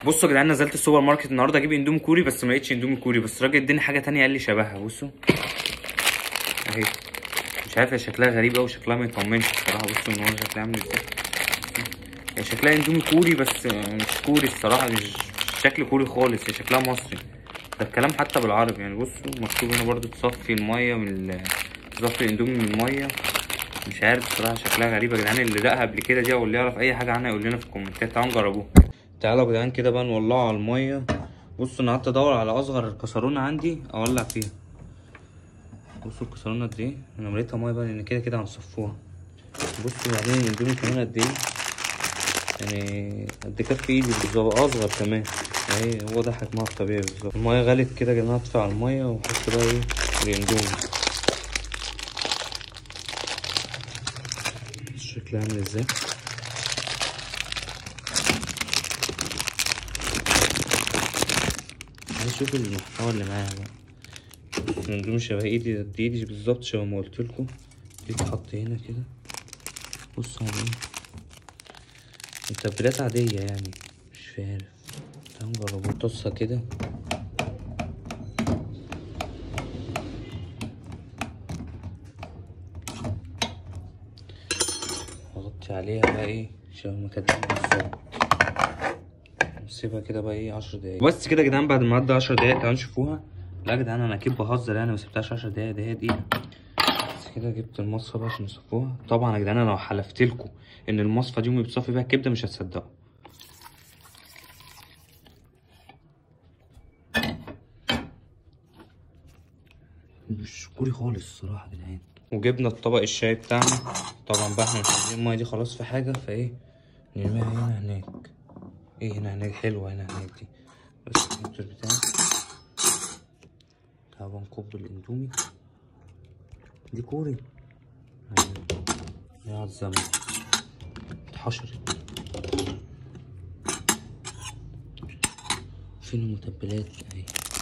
بصوا يا جدعان نزلت السوبر ماركت النهارده اجيب اندومي كوري بس ما لقيتش اندومي كوري بس الراجل اداني حاجه تانية قال لي شبهها بصوا اهي مش عارف هي شكلها غريب قوي شكلها ما يطمنش الصراحه بصوا ان هو شكلها عامل ازاي هي شكلها اندومي كوري بس مش كوري الصراحه مش مش شكل كوري خالص هي شكلها مصري ده الكلام حتى بالعربي يعني بصوا مكتوب هنا برضو تصفي الميه من ال- تصفي الاندومي من الميه مش عارف الصراحه شكلها غريب يا جدعان اللي دقها قبل كده دي او اللي يعرف اي حاجه عنها يقول لنا في الكومنتات تعالوا نجربوها تعالوا يا جدعان كده بقى نولعه على الميه بصوا انا قعدت ادور على اصغر كسرونه عندي اولع فيها بصوا الكسرونه قد ايه انا مليتها ميه بقى لان كده كده هنصفوها بصوا بعدين الاندومي كمان قد ايه يعني قد كف ايدي بالظبط اصغر كمان اهي هو ده حجمها الطبيعي بالظبط الميه غلت كده يا جماعه اطفي على الميه واحط بقى ايه الاندومي شكلها عامل ازاي عايز اشوف المحتوى اللي معاها بقى الاندومي شبه ايدي قد ايدي بالظبط شبه ما قلت لكم دي تتحط هنا كده بصوا على ايه متبلات عادية يعني مش عارف تعالوا نجربوا طاسة كده اغطي عليها بقى ايه شبه ما كانت بالظبط نسيبها كده بقى ايه عشر دقايق بس كده يا جدعان بعد ما عدى عشر دقايق تعالوا نشوفوها لا يا جدعان انا اكيد بهزر يعني ما سبتهاش عشر دقايق ده هي دقيقة بس كده جبت المصفى بقى عشان نصفوها طبعا يا جدعان انا لو حلفت لكم ان المصفى دي امي بتصفي بيها الكبده مش هتصدقوا مش كوري خالص الصراحه يا جدعان وجبنا الطبق الشاي بتاعنا طبعا بقى احنا مش عايزين الميه دي خلاص في حاجه فايه نرميها هنا هناك ايه هنا هناك حلوه هنا هناك دي بس الكمبيوتر بتاعي تعالوا نكب الاندومي دي كوري يا الزمن اتحشرت فين المتبلات اهي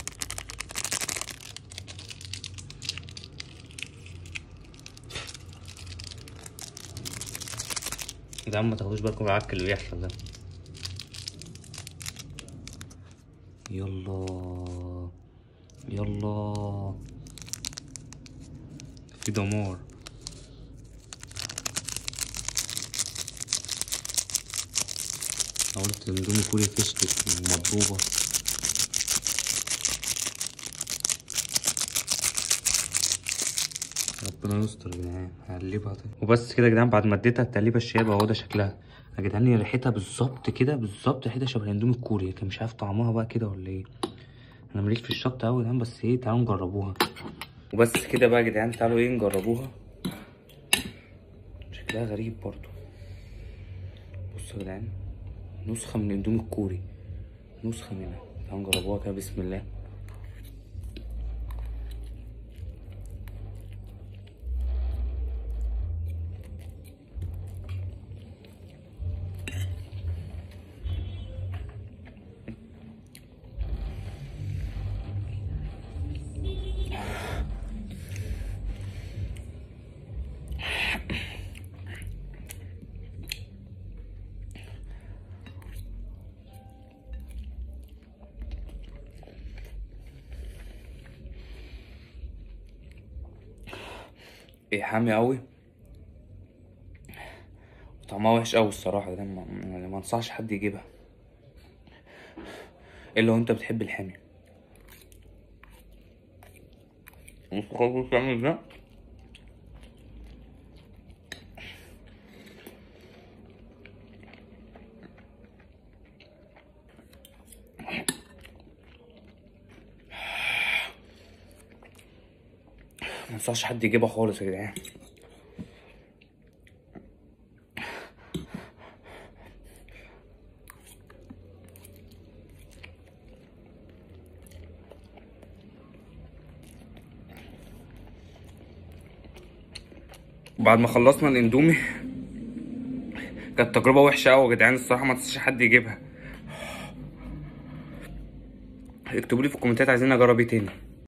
يا جدعان ما تاخدوش بالكم من العك اللي بيحصل ده يلا يلا في دمار قلت اندومي كوري فشتك مضروبة ربنا يستر يا جدعان هقلبها طيب وبس كده يا جدعان بعد ما اديتها التقليبه الشيابه اهو ده شكلها يا جدعان هي ريحتها بالظبط كده بالظبط ريحتها شبه الاندومي الكوري كان مش عارف طعمها بقى كده ولا ايه انا ماليش في الشطه قوي يا جدعان بس ايه تعالوا نجربوها وبس كده بقى يا جدعان تعالوا ايه نجربوها شكلها غريب برضو بصوا يا جدعان نسخة من الاندومي الكوري نسخة منها تعالوا نجربوها كده بسم الله ايه حامي قوي طعمها وحش قوي الصراحه ده ما, ما ما انصحش حد يجيبها الا لو انت بتحب الحامي بص خالص بتعمل ازاي ما انصحش حد يجيبها خالص يا جدعان بعد ما خلصنا الاندومي كانت تجربة وحشة أوي يا جدعان الصراحة ما تنساش حد يجيبها اكتبوا لي في الكومنتات عايزين اجرب ايه تاني